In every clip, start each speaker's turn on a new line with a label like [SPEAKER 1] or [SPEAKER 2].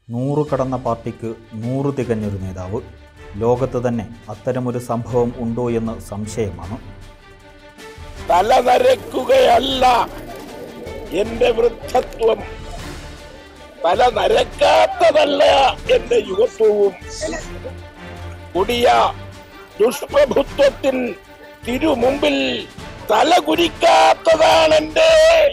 [SPEAKER 1] നൂറ് കടന്ന പാർട്ടിക്ക് നൂറ് തികഞ്ഞൊരു നേതാവ് ലോകത്ത് തന്നെ അത്തരമൊരു സംഭവം ഉണ്ടോ എന്ന് സംശയമാണ്
[SPEAKER 2] തല നരക്കുകയല്ല എന്റെ വൃദ്ധത്വം തല നരക്കാത്തതല്ല എന്റെ യുവത്വവും കൊടിയ ദുഷ്പ്രഭുത്വത്തിൻ തിരുമുമ്പിൽ തല കുനിക്കാത്തതാണ് എന്റെ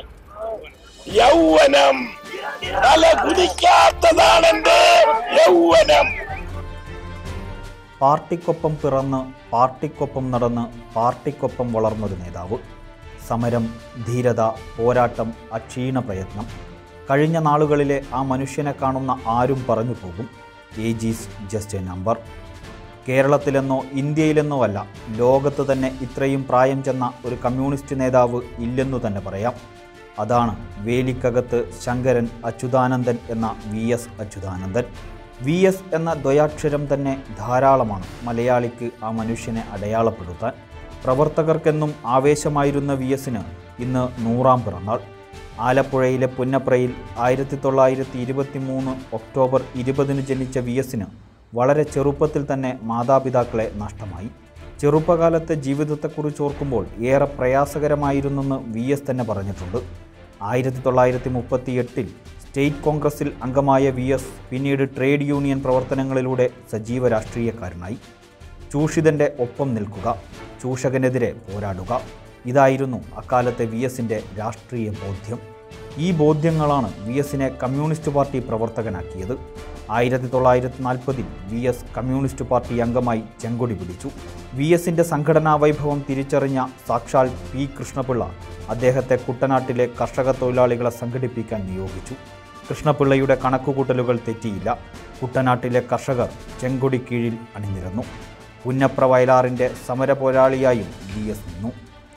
[SPEAKER 2] യൗവനം തല കുനിക്കാത്തതാണ് എന്റെ യൗവനം
[SPEAKER 1] പാർട്ടിക്കൊപ്പം പിറന്ന് പാർട്ടിക്കൊപ്പം നടന്ന് പാർട്ടിക്കൊപ്പം വളർന്നൊരു നേതാവ് സമരം ധീരത പോരാട്ടം അക്ഷീണ പ്രയത്നം കഴിഞ്ഞ നാളുകളിലെ ആ മനുഷ്യനെ കാണുന്ന ആരും പറഞ്ഞു പോകും age is just a number കേരളത്തിലെന്നോ ഇന്ത്യയിലെന്നോ അല്ല ലോകത്ത് തന്നെ ഇത്രയും പ്രായം ചെന്ന ഒരു കമ്മ്യൂണിസ്റ്റ് നേതാവ് ഇല്ലെന്നു തന്നെ പറയാം അതാണ് വേലിക്കകത്ത് ശങ്കരൻ അച്യുതാനന്ദൻ എന്ന V S Achuthanandan V S എന്ന ദ്വയാക്ഷരം തന്നെ ധാരാളമാണ് മലയാളിക്ക് ആ മനുഷ്യനെ അടയാളപ്പെടുത്താൻ പ്രവർത്തകർക്കെന്നും ആവേശമായിരുന്ന വി എസിന് ഇന്ന് നൂറാം പിറന്നാൾ ആലപ്പുഴയിലെ പുന്നപ്രയിൽ ആയിരത്തി തൊള്ളായിരത്തി ഇരുപത്തി മൂന്ന് ഒക്ടോബർ ഇരുപതിന് ജനിച്ച വി എസിന് വളരെ ചെറുപ്പത്തിൽ തന്നെ മാതാപിതാക്കളെ നഷ്ടമായി ചെറുപ്പകാലത്തെ ജീവിതത്തെക്കുറിച്ച് ഓർക്കുമ്പോൾ ഏറെ പ്രയാസകരമായിരുന്നെന്ന് വി എസ് തന്നെ പറഞ്ഞിട്ടുണ്ട് ആയിരത്തി തൊള്ളായിരത്തി മുപ്പത്തി എട്ടിൽ സ്റ്റേറ്റ് കോൺഗ്രസിൽ അംഗമായ വി എസ് പിന്നീട് ട്രേഡ് യൂണിയൻ പ്രവർത്തനങ്ങളിലൂടെ സജീവ രാഷ്ട്രീയക്കാരനായി ചൂഷിതൻ്റെ ഒപ്പം നിൽക്കുക ചൂഷകനെതിരെ പോരാടുക ഇതായിരുന്നു അക്കാലത്തെ വി എസിൻ്റെ രാഷ്ട്രീയ ബോധ്യം ഈ ബോധ്യങ്ങളാണ് വി എസിനെ കമ്മ്യൂണിസ്റ്റ് പാർട്ടി പ്രവർത്തകനാക്കിയത് ആയിരത്തി തൊള്ളായിരത്തി നാൽപ്പതിൽ വി എസ് കമ്മ്യൂണിസ്റ്റ് പാർട്ടി അംഗമായി ചെങ്കൊടി പിടിച്ചു വി എസിൻ്റെ സംഘടനാ വൈഭവം തിരിച്ചറിഞ്ഞ സാക്ഷാൽ പി കൃഷ്ണപിള്ള അദ്ദേഹത്തെ കുട്ടനാട്ടിലെ കർഷക തൊഴിലാളികളെ സംഘടിപ്പിക്കാൻ നിയോഗിച്ചു കൃഷ്ണപിള്ളയുടെ കണക്കുകൂട്ടലുകൾ തെറ്റിയില്ല കുട്ടനാട്ടിലെ കർഷകർ ചെങ്കൊടി കീഴിൽ അണിനിരന്നു പുന്നപ്ര വയലാറിൻ്റെ സമരപോരാളിയായും വി എസ് നിന്നു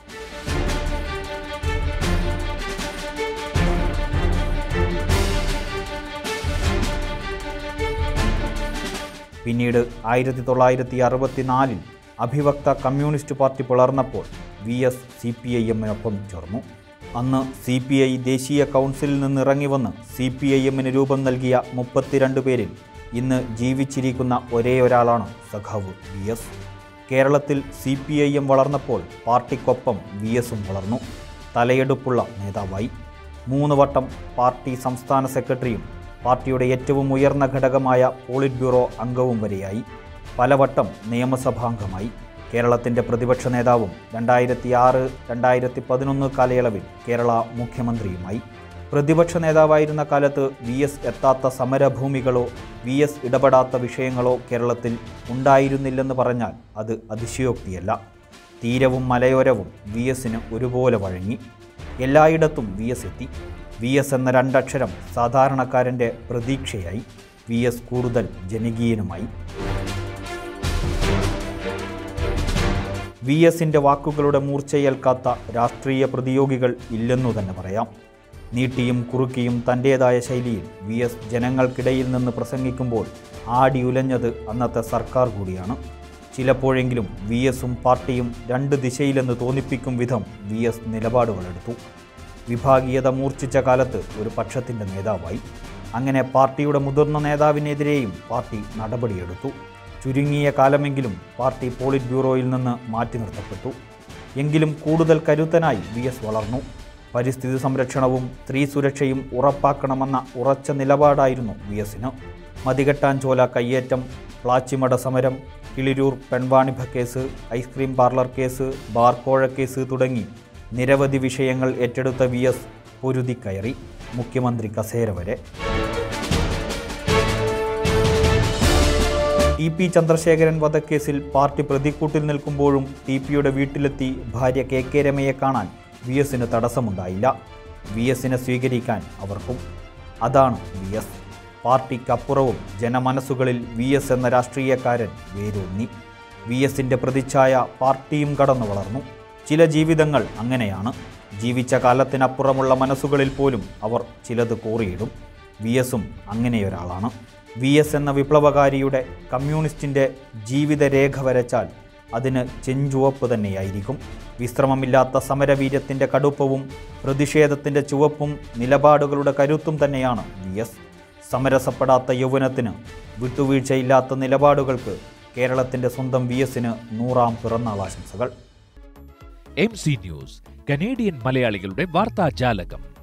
[SPEAKER 1] പിന്നീട് ആയിരത്തി തൊള്ളായിരത്തി അറുപത്തിനാലിൽ അഭിവക്ത കമ്മ്യൂണിസ്റ്റ് പാർട്ടി പിളർന്നപ്പോൾ V S C P I എമ്മിനൊപ്പം ചേർന്നു അന്ന് സി പി ഐ ദേശീയ കൗൺസിലിൽ നിന്ന് ഇറങ്ങി വന്ന് സി പി ഐ എമ്മിന് രൂപം നൽകിയ മുപ്പത്തിരണ്ട് പേരിൽ ഇന്ന് ജീവിച്ചിരിക്കുന്ന ഒരേ ഒരാളാണ് സഖാവ് വി എസ് കേരളത്തിൽ സി പി ഐ എം വളർന്നപ്പോൾ പാർട്ടിക്കൊപ്പം വി എസും വളർന്നു തലയെടുപ്പുള്ള നേതാവായി മൂന്ന് വട്ടം പാർട്ടി സംസ്ഥാന സെക്രട്ടറിയും പാർട്ടിയുടെ ഏറ്റവും ഉയർന്ന ഘടകമായ പോളിറ്റ് ബ്യൂറോ അംഗവും വരെയായി പലവട്ടം നിയമസഭാംഗമായി കേരളത്തിൻ്റെ പ്രതിപക്ഷ നേതാവും രണ്ടായിരത്തി ആറ് രണ്ടായിരത്തി പതിനൊന്ന് കാലയളവിൽ കേരള മുഖ്യമന്ത്രിയുമായി പ്രതിപക്ഷ നേതാവായിരുന്ന കാലത്ത് വി എസ് എത്താത്ത സമരഭൂമികളോ വി എസ് ഇടപെടാത്ത വിഷയങ്ങളോ കേരളത്തിൽ ഉണ്ടായിരുന്നില്ലെന്ന് പറഞ്ഞാൽ അത് അതിശയോക്തിയല്ല തീരവും മലയോരവും വി എസിന് ഒരുപോലെ വഴങ്ങി എല്ലായിടത്തും വി എസ് എത്തി വി എസ് എന്ന രണ്ടക്ഷരം സാധാരണക്കാരൻ്റെ പ്രതീക്ഷയായി വി എസ് കൂടുതൽ ജനകീയനുമായി വി എസിൻ്റെ വാക്കുകളുടെ മൂർച്ചയേൽക്കാത്ത രാഷ്ട്രീയ പ്രതിയോഗികൾ ഇല്ലെന്നു തന്നെ പറയാം നീട്ടിയും കുറുക്കിയും തൻ്റേതായ ശൈലിയിൽ വി എസ് ജനങ്ങൾക്കിടയിൽ നിന്ന് പ്രസംഗിക്കുമ്പോൾ ആടിയുലഞ്ഞത് അന്നത്തെ സർക്കാർ കൂടിയാണ് ചിലപ്പോഴെങ്കിലും വി എസും പാർട്ടിയും രണ്ട് ദിശയിലെന്ന് തോന്നിപ്പിക്കും വിധം വി എസ് നിലപാടുകളെടുത്തു വിഭാഗീയത മൂർച്ഛിച്ച കാലത്ത് ഒരു പക്ഷത്തിൻ്റെ നേതാവായി അങ്ങനെ പാർട്ടിയുടെ മുതിർന്ന നേതാവിനെതിരെയും പാർട്ടി നടപടിയെടുത്തു ചുരുങ്ങിയ കാലമെങ്കിലും പാർട്ടി പോളിറ്റ് ബ്യൂറോയിൽ നിന്ന് മാറ്റി നിർത്തപ്പെട്ടു എങ്കിലും കൂടുതൽ കരുത്തനായി വി എസ് വളർന്നു പരിസ്ഥിതി സംരക്ഷണവും സ്ത്രീ സുരക്ഷയും ഉറപ്പാക്കണമെന്ന ഉറച്ച നിലപാടായിരുന്നു വി എസിന് മതികെട്ടാൻ ചോല കയ്യേറ്റം പ്ലാച്ചിമട സമരം കിളിരൂർ പെൺവാണിഭ കേസ് ഐസ്ക്രീം പാർലർ കേസ് ബാർക്കോഴ കേസ് തുടങ്ങി നിരവധി വിഷയങ്ങൾ ഏറ്റെടുത്ത വി എസ് പൊരുതി കയറി മുഖ്യമന്ത്രി കസേര വരെ ടി പി ചന്ദ്രശേഖരൻ വധക്കേസിൽ പാർട്ടി പ്രതിക്കൂട്ടിൽ നിൽക്കുമ്പോഴും ടി പിയുടെ വീട്ടിലെത്തി ഭാര്യ കെ കെ രമയെ കാണാൻ വി എസിന് തടസ്സമുണ്ടായില്ല വി എസിനെ സ്വീകരിക്കാൻ അവർക്കും അതാണ് വി എസ് പാർട്ടിക്കപ്പുറവും ജനമനസ്സുകളിൽ വി എസ് എന്ന രാഷ്ട്രീയക്കാരൻ വേരൂന്നി വി എസിൻ്റെ പ്രതിച്ഛായ പാർട്ടിയും കടന്നു വളർന്നു ചില ജീവിതങ്ങൾ അങ്ങനെയാണ് ജീവിച്ച കാലത്തിനപ്പുറമുള്ള മനസ്സുകളിൽ പോലും അവർ ചിലത് കോറിയിടും വി എസും അങ്ങനെയൊരാളാണ് വി എസ് എന്ന വിപ്ലവകാരിയുടെ കമ്മ്യൂണിസ്റ്റിൻ്റെ ജീവിതരേഖ വരച്ചാൽ അതിന് ചെഞ്ചുവപ്പ് തന്നെയായിരിക്കും വിശ്രമമില്ലാത്ത സമരവീര്യത്തിൻ്റെ കടുപ്പവും പ്രതിഷേധത്തിൻ്റെ ചുവപ്പും നിലപാടുകളുടെ കരുത്തും തന്നെയാണ് വി എസ് സമരസപ്പെടാത്ത യൗവനത്തിന് വിട്ടുവീഴ്ചയില്ലാത്ത നിലപാടുകൾക്ക് കേരളത്തിൻ്റെ സ്വന്തം വി എസിന് നൂറാം പിറന്നാൾ ആശംസകൾ
[SPEAKER 3] എം സി ന്യൂസ് കനേഡിയൻ മലയാളികളുടെ വാർത്താജാലകം